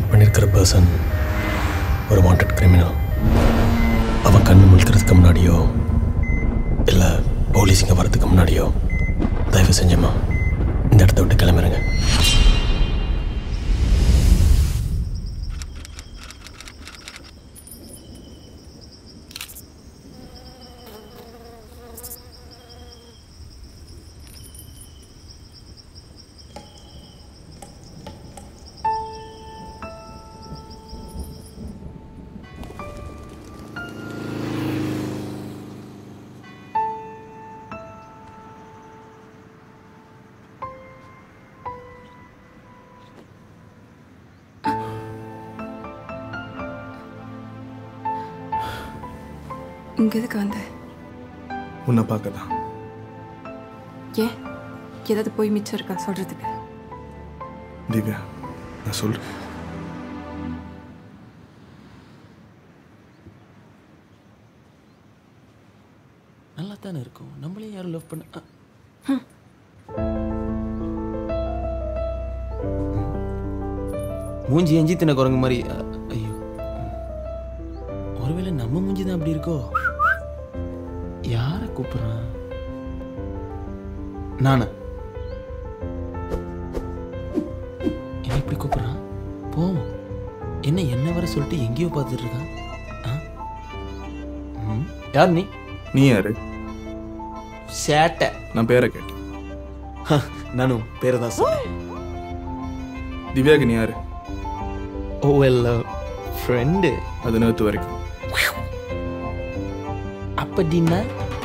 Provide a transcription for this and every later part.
Meet பண்ணியிருக்கிற person ஒரு wanted criminal அவன் கண்ணு முழிக்கிறதுக்கு முன்னாடியோ இல்லை போலீஸுங்க வரதுக்கு முன்னாடியோ தயவு செஞ்சம்மா இந்த இடத்த விட்டு கிளம்புறேங்க இங்க எதுக்கு வந்த உன்னை பார்க்க தான் ஏன் ஏதாவது போய் மிச்சம் இருக்கா சொல்றதுக்கு திவ்யா நான் சொல்கிறேன் நல்லா தானே இருக்கும் நம்மளே யாரும் லவ் பண்ண அ. மூஞ்சி எஞ்சி தின குரங்கு மாதிரி அ, ஐயோ ஒருவேளை நம்ம மூஞ்சி தான் அப்படி இருக்கோ யாரை கூப்பிடுறான் நானா என்ன இப்படி கூப்பிடுறான் போவோம் என்ன என்ன வர சொல்லிட்டு எங்கேயோ பார்த்துட்டு இருக்கான் ஆ? ம், யார் நீ நீ யாரு சேட்டை நான் பேரை கேட்டேன் நானும் பேரை தான் சொன்னேன் திவ்யாக்கு நீ யாரு ஓ வெல் ஃப்ரெண்டு அது நேற்று வரைக்கும் அப்படின்னா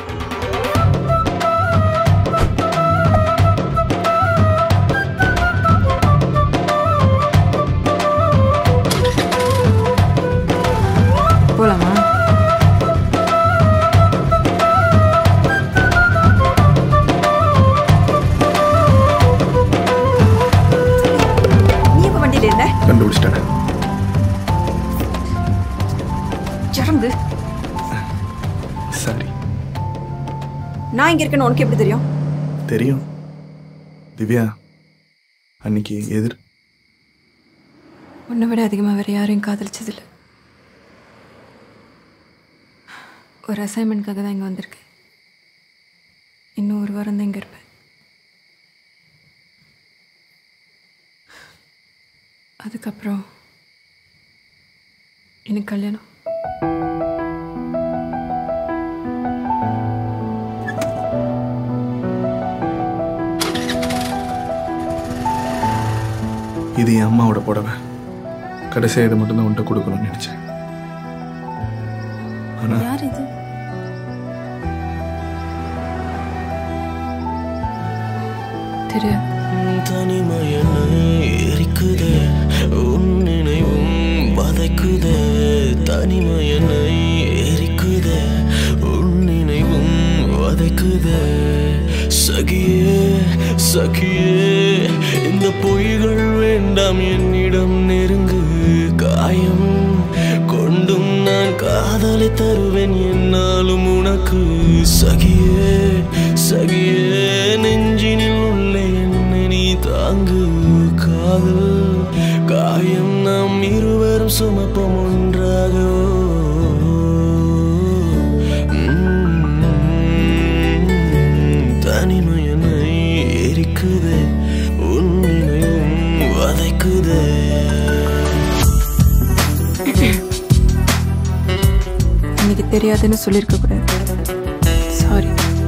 போலாமா நீ எப்ப வண்டியில இருந்த கண்டுபிடிச்சிட்டேன் இறங்கு சரி நான் இங்க இருக்கேன்னு உனக்கு எப்படி தெரியும் தெரியும் திவ்யா அன்னைக்கு எதிர் உன்னை விட அதிகமாக வேற யாரையும் காதலிச்சதில்ல ஒரு அசைன்மெண்ட்காக தான் இங்கே வந்திருக்கேன் இன்னும் ஒரு வாரம் தான் இங்கே இருப்பேன் அதுக்கப்புறம் எனக்கு கல்யாணம் இது என் அம்மாவோட புடவை கடைசியாக இதை மட்டும்தான் உன்கிட்ட கொடுக்கணும்னு நினச்சேன் ஆனால் யார் இது தெரியாது தனிமையனை எரிக்குதே உன் நினைவும் வதைக்குதே தனிமையனை எரிக்குதே உன் நினைவும் வதைக்குதே சகியே சகியே இந்த பொய்கள் வேண்டாம் என்னிடம் நெருங்கு காயம் கொண்டும் நான் காதலை தருவேன் என்னாலும் உனக்கு சகியே சகியே நெஞ்சினில் உள்ள என்னை நீ தாங்கு காதல் காயம் நாம் இருவரும் சுமப்போம் ஒன்றாக உம், தனிமையனை எரிக்குதே உன் நினைவும் வதைக்குதே இன்னைக்கு தெரியாதுன்னு சொல்லியிருக்க கூடாது சாரி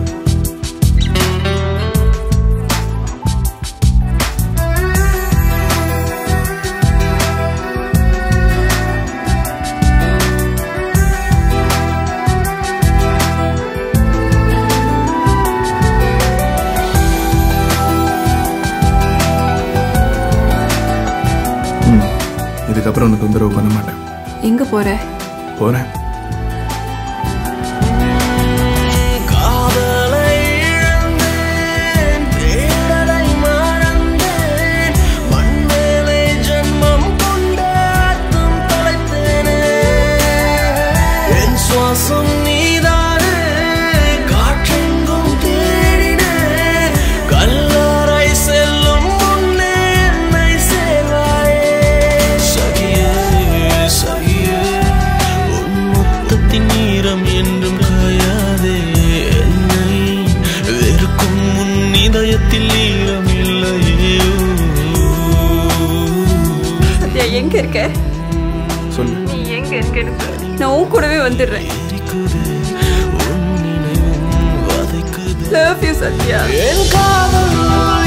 ம், இதுக்கப்புறம் உனக்கு தொந்தரவு பண்ண மாட்டேன் எங்க போற போகிறேன் காதலை இழந்தேன் தேடலை மறந்தேன் மண்மேலே ஜன்மம் கொண்ட அர்த்தம் தொலைத்தேனே என் சுவாசம் நீதானே காற்றெங்கும் தேடினேன் கல்லறை செல்லும் முன்னே என்னை சேவாயே சகியே எங்க இருக்க சொல்லு நீ எங்க இருக்கேன்னு சொல்லு. நான் உன் கூடவே வந்துடுறேன் லவ் யூ சத்யா என் காதல்